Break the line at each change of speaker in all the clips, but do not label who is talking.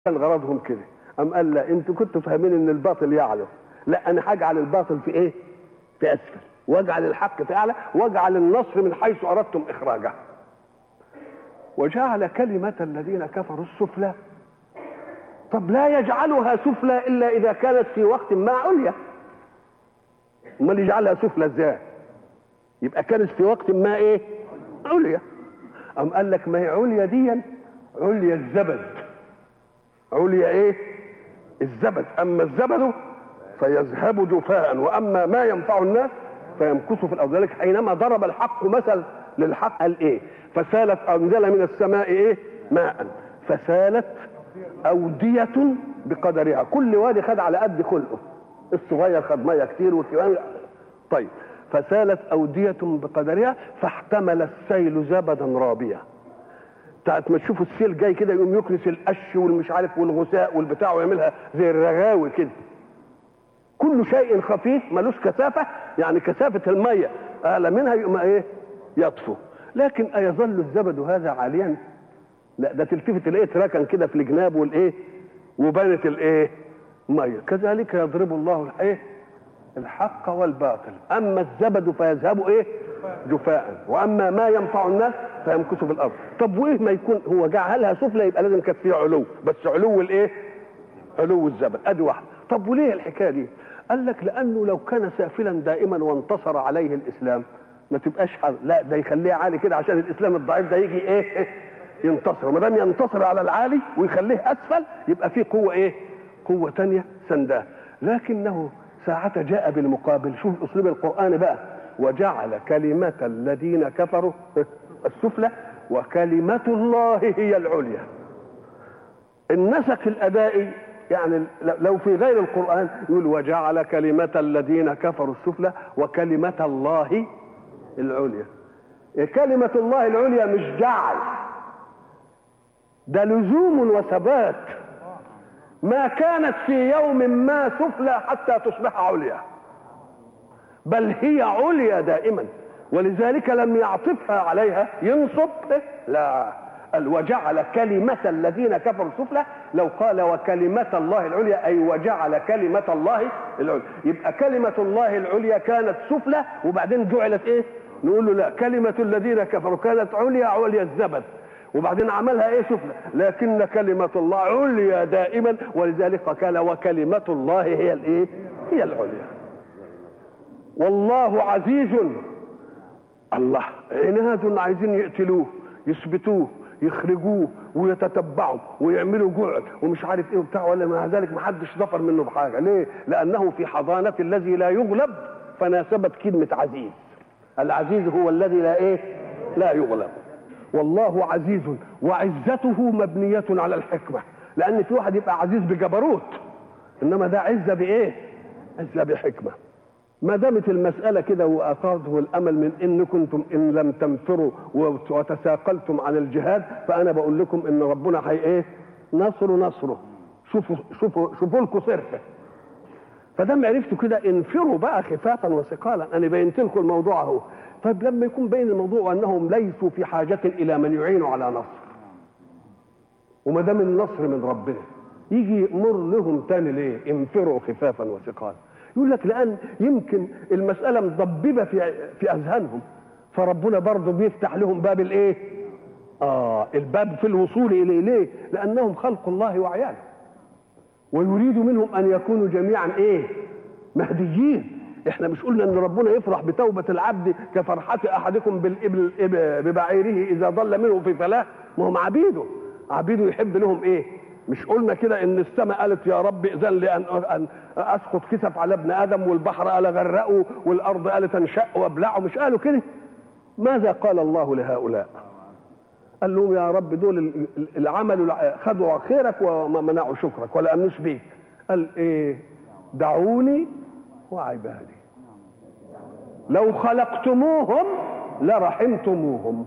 كان غرضهم كده أم قال لا انتوا كنتوا فاهمين ان الباطل يعلو لا انا هجعل الباطل في ايه في اسفل واجعل الحق في اعلى واجعل النصر من حيث اردتم اخراجه وجعل كلمة الذين كفروا السفلى طب لا يجعلها سفلى الا اذا كانت في وقت ما عليا امال يجعلها سفلى ازاي يبقى كانت في وقت ما ايه عليا ام قال لك ما هي عليا دي عليا الزبد عليا ايه الزبد اما الزبد فيذهب جفاء واما ما ينفع الناس فيمكث في الارض ذلك حينما ضرب الحق مثل للحق قال ايه فسالت انزل من السماء ايه ماء فسالت اوديه بقدرها كل وادي خد على قد خلقه الصغير خد ميه كتير والكبير طيب فسالت اوديه بقدرها فاحتمل السيل زبدا رابيا بتاعت ما تشوفوا السيل جاي كده يقوم يكنس القش والمش عارف والغثاء والبتاع ويعملها زي الرغاوي كده كل شيء خفيف ملوش كثافه يعني كثافه الميه اعلى منها يقوم ايه يطفو لكن ايظل الزبد هذا عاليا لا ده تلتفت الايه تركن كده في الجناب والايه وبانت الايه ميه كذلك يضرب الله الايه الحق والباطل اما الزبد فيذهب ايه جفاء واما ما ينفع الناس فيمكث في الارض طب وايه ما يكون هو جعلها سفلى يبقى لازم كانت فيها علو بس علو الايه علو الزبد ادي واحده طب وليه الحكايه دي قال لك لانه لو كان سافلا دائما وانتصر عليه الاسلام ما تبقاش حل. لا ده يخليه عالي كده عشان الاسلام الضعيف ده يجي ايه ينتصر ما دام ينتصر على العالي ويخليه اسفل يبقى فيه قوه ايه قوه تانية سنداه لكنه ساعة جاء بالمقابل شوف اسلوب القران بقى وجعل كلمة الذين كفروا السفلى وكلمة الله هي العليا النسق الأدائي يعني لو في غير القرآن يقول وجعل كلمة الذين كفروا السفلى وكلمة الله العليا كلمة الله العليا مش جعل ده لزوم وثبات ما كانت في يوم ما سفلى حتى تصبح عليا بل هي عليا دائما ولذلك لم يعطفها عليها ينصب لا قال وجعل كلمة الذين كفروا السفلى لو قال وكلمة الله العليا أي وجعل كلمة الله العليا يبقى كلمة الله العليا كانت سفلى وبعدين جعلت إيه نقول له لا كلمة الذين كفروا كانت عليا عليا الزبد وبعدين عملها ايه سفلى لكن كلمة الله عليا دائما ولذلك قال وكلمة الله هي الايه هي العليا والله عزيز الله عناد عايزين يقتلوه يثبتوه يخرجوه ويتتبعوا ويعملوا جعل ومش عارف ايه وبتاع ولا مع ذلك ما حدش ظفر منه بحاجه ليه؟ لانه في حضانه الذي لا يغلب فناسبت كلمه عزيز العزيز هو الذي لا ايه؟ لا يغلب والله عزيز وعزته مبنيه على الحكمه لان في واحد يبقى عزيز بجبروت انما ده عزه بايه؟ عزه بحكمه ما دامت المسألة كده وأفاضه الأمل من إن كنتم إن لم تنفروا وتساقلتم عن الجهاد فأنا بقول لكم إن ربنا هي إيه؟ نصر نصره شوفوا شوفوا شوفوا لكم صرفة فدام عرفتوا كده انفروا بقى خفافا وثقالا أنا بينت لكم الموضوع أهو طيب لما يكون بين الموضوع وأنهم ليسوا في حاجة إلى من يعينوا على نصر وما دام النصر من ربنا يجي يأمر لهم تاني ليه؟ انفروا خفافا وثقالا يقول لك لان يمكن المساله مضببه في في اذهانهم فربنا برضه بيفتح لهم باب الايه؟ اه الباب في الوصول اليه ليه؟ لانهم خلق الله وعياله ويريد منهم ان يكونوا جميعا ايه؟ مهديين احنا مش قلنا ان ربنا يفرح بتوبه العبد كفرحه احدكم بالابل ببعيره اذا ضل منه في فلاه ما هم عبيده عبيده يحب لهم ايه؟ مش قلنا كده ان السماء قالت يا رب اذن لي ان ان اسقط كسف على ابن ادم والبحر قال غرقه والارض قالت انشق وابلعه مش قالوا كده ماذا قال الله لهؤلاء قال لهم يا رب دول العمل خدوا خيرك وما منعوا شكرك ولا امنوش بيك قال ايه دعوني وعبادي لو خلقتموهم لرحمتموهم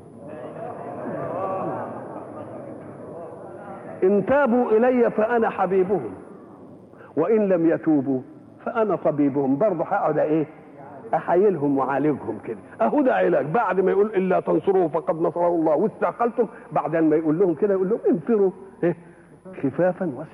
إن تابوا إلي فأنا حبيبهم وإن لم يتوبوا فأنا طبيبهم برضه هقعد إيه؟ أحايلهم وعالجهم كده أهو ده علاج بعد ما يقول إلا تنصروه فقد نصره الله واستعقلتم بعد ما يقول لهم كده يقول لهم انفروا إيه؟ خفافا